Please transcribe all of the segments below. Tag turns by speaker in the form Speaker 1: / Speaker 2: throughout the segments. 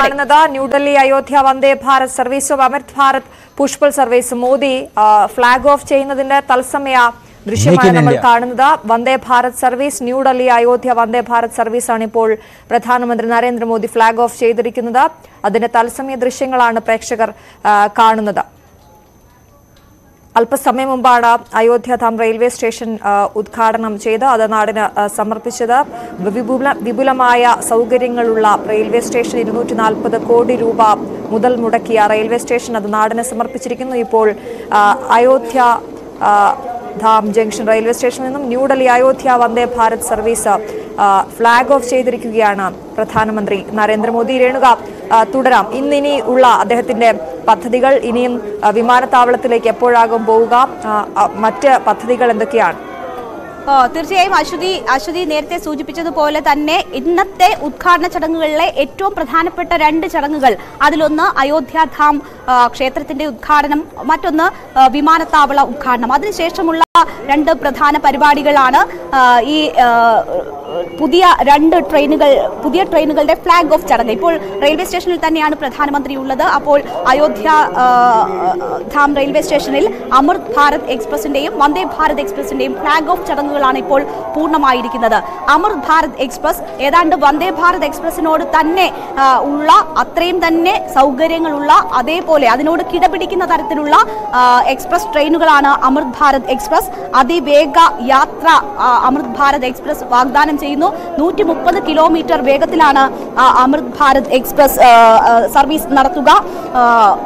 Speaker 1: കാണുന്നത് ന്യൂഡൽഹി അയോധ്യ വന്ദേ ഭാരത് സർവീസും അമൃത് ഭാരത് പുഷ്പൽ സർവീസും മോദി ആ, ഫ്ലാഗ് ഓഫ് ചെയ്യുന്നതിന്റെ തത്സമയ ദൃശ്യമാണ്
Speaker 2: Make in
Speaker 1: നമ്മൾ
Speaker 2: India.
Speaker 1: കാണുന്നത് വന്ദേ ഭാരത് സർവീസ് ന്യൂഡൽഹി അയോധ്യ വന്ദേ ഭാരത് സർവീസാണ് ഇപ്പോൾ പ്രധാനമന്ത്രി നരേന്ദ്രമോദി ഫ്ലാഗ് ഓഫ് ചെയ്തിരിക്കുന്നത് അതിന്റെ തത്സമയ ദൃശ്യങ്ങളാണ് പ്രേക്ഷകർ ആ, കാണുന്നത് അല്പസമയം മുമ്പാണ് അയോധ്യധാം റെയിൽവേ സ്റ്റേഷൻ ആ, ഉദ്ഘാടനം ചെയ്ത് അത് നാടിന് ആ, സമർപ്പിച്ചത് വിപുല വിപുലമായ സൗകര്യങ്ങളുള്ള റെയിൽവേ സ്റ്റേഷൻ ഇരുന്നൂറ്റി നാൽപ്പത് കോടി രൂപ മുതൽ മുടക്കിയ റെയിൽവേ സ്റ്റേഷൻ അത് നാടിന് സമർപ്പിച്ചിരിക്കുന്നു ഇപ്പോൾ ആ, അയോധ്യ ആ, ധാം ജംഗ്ഷൻ റെയിൽവേ സ്റ്റേഷനിൽ നിന്നും ന്യൂഡൽഹി അയോധ്യ വന്ദേ ഭാരത് സർവീസ് ആ, ഫ്ലാഗ് ഓഫ് ചെയ്തിരിക്കുകയാണ് പ്രധാനമന്ത്രി നരേന്ദ്രമോദി രേണുക ആ, തുടരാം ഇന്നിനി ഉള്ള അദ്ദേഹത്തിന്റെ പദ്ധതികൾ ഇനിയും ആ, വിമാനത്താവളത്തിലേക്ക് എപ്പോഴാകും പോവുക ആ, ആ, മറ്റ് പദ്ധതികൾ എന്തൊക്കെയാണ്
Speaker 3: ആ, തീർച്ചയായും അശ്വതി അശ്വതി നേരത്തെ സൂചിപ്പിച്ചതുപോലെ തന്നെ ഇന്നത്തെ ഉദ്ഘാടന ചടങ്ങുകളിലെ ഏറ്റവും പ്രധാനപ്പെട്ട രണ്ട് ചടങ്ങുകൾ അതിലൊന്ന് അയോധ്യാധാം ആ, ക്ഷേത്രത്തിന്റെ ഉദ്ഘാടനം മറ്റൊന്ന് ആ, വിമാനത്താവള ഉദ്ഘാടനം അതിനുശേഷമുള്ള രണ്ട് പ്രധാന പരിപാടികളാണ് ആ, ഈ ആ, പുതിയ രണ്ട് ട്രെയിനുകൾ പുതിയ ട്രെയിനുകളുടെ ഫ്ലാഗ് ഓഫ് ചടങ്ങ് ഇപ്പോൾ റെയിൽവേ സ്റ്റേഷനിൽ തന്നെയാണ് പ്രധാനമന്ത്രി ഉള്ളത് അപ്പോൾ അയോധ്യ ആ, ധാം റെയിൽവേ സ്റ്റേഷനിൽ അമൃത് ഭാരത് എക്സ്പ്രസിന്റെയും വന്ദേ ഭാരത് എക്സ്പ്രസിന്റെയും ഫ്ലാഗ് ഓഫ് ചടങ്ങുകളാണ് ഇപ്പോൾ പൂർണ്ണമായിരിക്കുന്നത് അമൃത് ഭാരത് എക്സ്പ്രസ് ഏതാണ്ട് വന്ദേ ഭാരത് എക്സ്പ്രസിനോട് തന്നെ ആ, ഉള്ള അത്രയും തന്നെ സൗകര്യങ്ങളുള്ള അതേപോലെ അതിനോട് കിടപിടിക്കുന്ന തരത്തിലുള്ള ആ, എക്സ്പ്രസ് ട്രെയിനുകളാണ് അമൃത് ഭാരത് എക്സ്പ്രസ് അതിവേഗ യാത്ര ആ, അമൃത് ഭാരത് എക്സ്പ്രസ് വാഗ്ദാനം ചെയ്യുന്നു നൂറ്റി മുപ്പത് കിലോമീറ്റർ വേഗത്തിലാണ് ആ, അമൃത് ഭാരത് എക്സ്പ്രസ് ആ, ആ, സർവീസ് നടത്തുക ആ,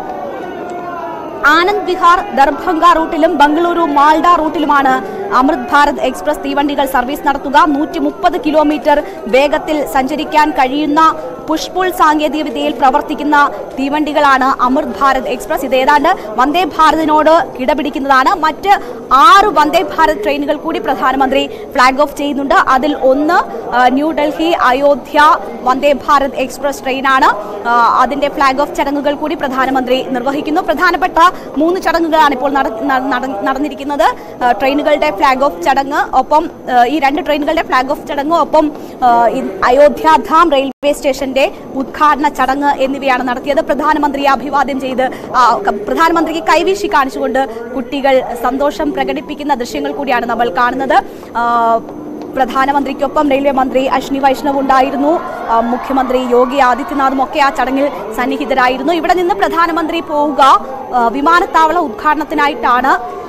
Speaker 3: ആനന്ദ് വിഹാർ ദർഭംഗ റൂട്ടിലും ബംഗളൂരു മാൾഡ റൂട്ടിലുമാണ് അമൃത് ഭാരത് എക്സ്പ്രസ് തീവണ്ടികൾ സർവീസ് നടത്തുക നൂറ്റി മുപ്പത് കിലോമീറ്റർ വേഗത്തിൽ സഞ്ചരിക്കാൻ കഴിയുന്ന പുഷ്പുൾ സാങ്കേതിക വിദ്യയിൽ പ്രവർത്തിക്കുന്ന തീവണ്ടികളാണ് അമൃത് ഭാരത് എക്സ്പ്രസ് ഇത് ഏതാണ്ട് വന്ദേ ഭാരതിനോട് കിടപിടിക്കുന്നതാണ് മറ്റ് ആറ് വന്ദേ ഭാരത് ട്രെയിനുകൾ കൂടി പ്രധാനമന്ത്രി ഫ്ലാഗ് ഓഫ് ചെയ്യുന്നുണ്ട് അതിൽ ഒന്ന് ആ, ന്യൂഡൽഹി അയോധ്യ വന്ദേ ഭാരത് എക്സ്പ്രസ് ട്രെയിനാണ് ആ, അതിന്റെ ഫ്ലാഗ് ഓഫ് ചടങ്ങുകൾ കൂടി പ്രധാനമന്ത്രി നിർവഹിക്കുന്നു പ്രധാനപ്പെട്ട മൂന്ന് ചടങ്ങുകളാണ് ഇപ്പോൾ നട- നട- നട- നടന്നിരിക്കുന്നത് ആ, ട്രെയിനുകളുടെ ഫ്ലാഗ് ഓഫ് ചടങ്ങ് ഒപ്പം ആ, ഈ രണ്ട് ട്രെയിനുകളുടെ ഫ്ലാഗ് ഓഫ് ചടങ്ങ് ഒപ്പം ആ, ഈ അയോധ്യാധാം റെയിൽവേ സ്റ്റേഷന്റെ ഉദ്ഘാടന ചടങ്ങ് എന്നിവയാണ് നടത്തിയത് പ്രധാനമന്ത്രിയെ അഭിവാദ്യം ചെയ്ത് ആ, ക- പ്രധാനമന്ത്രിക്ക് കൈവീശി കാണിച്ചുകൊണ്ട് കുട്ടികൾ സന്തോഷം പ്രകടിപ്പിക്കുന്ന ദൃശ്യങ്ങൾ കൂടിയാണ് നമ്മൾ കാണുന്നത് ആ, പ്രധാനമന്ത്രിക്കൊപ്പം റെയിൽവേ മന്ത്രി അശ്വിനി വൈഷ്ണവ് ഉണ്ടായിരുന്നു ആ, മുഖ്യമന്ത്രി യോഗി ആദിത്യനാഥും ഒക്കെ ആ ചടങ്ങിൽ സന്നിഹിതരായിരുന്നു ഇവിടെ നിന്ന് പ്രധാനമന്ത്രി പോവുക ആ, വിമാനത്താവള ഉദ്ഘാടനത്തിനായിട്ടാണ്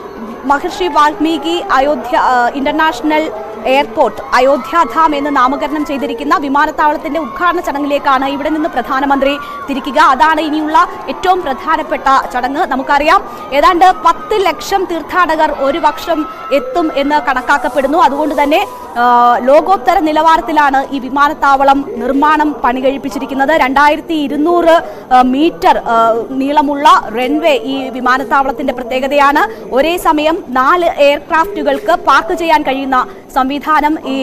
Speaker 3: മഹർഷി വാൽമീകി അയോധ്യ ആ, ഇന്റർനാഷണൽ എയർപോർട്ട് അയോധ്യാധാം എന്ന് നാമകരണം ചെയ്തിരിക്കുന്ന വിമാനത്താവളത്തിന്റെ ഉദ്ഘാടന ചടങ്ങിലേക്കാണ് ഇവിടെ നിന്ന് പ്രധാനമന്ത്രി തിരിക്കുക അതാണ് ഇനിയുള്ള ഏറ്റവും പ്രധാനപ്പെട്ട ചടങ്ങ് നമുക്കറിയാം ഏതാണ്ട് പത്ത് ലക്ഷം തീർത്ഥാടകർ ഒരു വർഷം എത്തും എന്ന് കണക്കാക്കപ്പെടുന്നു അതുകൊണ്ട് തന്നെ ആ, ലോകോത്തര നിലവാരത്തിലാണ് ഈ വിമാനത്താവളം നിർമ്മാണം പണി കഴിപ്പിച്ചിരിക്കുന്നത് രണ്ടായിരത്തി ഇരുന്നൂറ് മീറ്റർ ആ, നീളമുള്ള റൺവേ ഈ വിമാനത്താവളത്തിന്റെ പ്രത്യേകതയാണ് ഒരേ സമയം നാല് എയർക്രാഫ്റ്റുകൾക്ക് പാർക്ക് ചെയ്യാൻ കഴിയുന്ന സംവിധാനം ഈ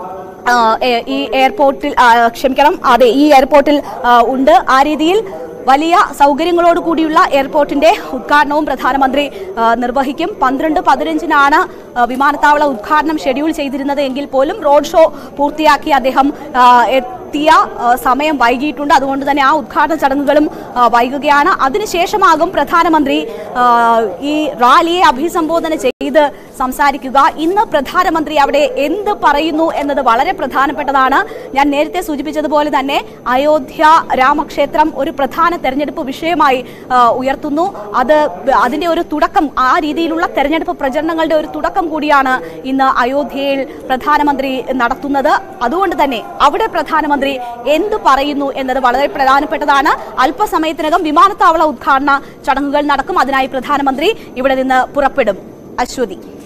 Speaker 3: ആ, എ- ഈ എയർപോർട്ടിൽ ആ, ക്ഷമിക്കണം അതെ ഈ എയർപോർട്ടിൽ ആ, ഉണ്ട് ആ രീതിയിൽ വലിയ സൗകര്യങ്ങളോട് കൂടിയുള്ള എയർപോർട്ടിന്റെ ഉദ്ഘാടനവും പ്രധാനമന്ത്രി ആ, നിർവഹിക്കും പന്ത്രണ്ട് പതിനഞ്ചിനാണ് ആ, വിമാനത്താവള ഉദ്ഘാടനം ഷെഡ്യൂൾ ചെയ്തിരുന്നത് എങ്കിൽ പോലും റോഡ് ഷോ പൂർത്തിയാക്കി അദ്ദേഹം ആ, എത്തിയ ആ, സമയം വൈകിയിട്ടുണ്ട് അതുകൊണ്ട് തന്നെ ആ ഉദ്ഘാടന ചടങ്ങുകളും ആ, വൈകുകയാണ് അതിനുശേഷമാകും പ്രധാനമന്ത്രി ആ, ഈ റാലിയെ അഭിസംബോധന ചെയ്ത് സംസാരിക്കുക ഇന്ന് പ്രധാനമന്ത്രി അവിടെ എന്ത് പറയുന്നു എന്നത് വളരെ പ്രധാനപ്പെട്ടതാണ് ഞാൻ നേരത്തെ സൂചിപ്പിച്ചതുപോലെ തന്നെ അയോധ്യ രാമക്ഷേത്രം ഒരു പ്രധാന തെരഞ്ഞെടുപ്പ് വിഷയമായി ആ, ഉയർത്തുന്നു അത് അതിന്റെ ഒരു തുടക്കം ആ രീതിയിലുള്ള തെരഞ്ഞെടുപ്പ് പ്രചരണങ്ങളുടെ ഒരു തുടക്കം കൂടിയാണ് ഇന്ന് അയോധ്യയിൽ പ്രധാനമന്ത്രി നടത്തുന്നത് അതുകൊണ്ട് തന്നെ അവിടെ പ്രധാനമന്ത്രി എന്ത് പറയുന്നു എന്നത് വളരെ പ്രധാനപ്പെട്ടതാണ് അല്പസമയത്തിനകം വിമാനത്താവള ഉദ്ഘാടന ചടങ്ങുകൾ നടക്കും അതിനായി പ്രധാനമന്ത്രി ഇവിടെ നിന്ന് പുറപ്പെടും അശ്വതി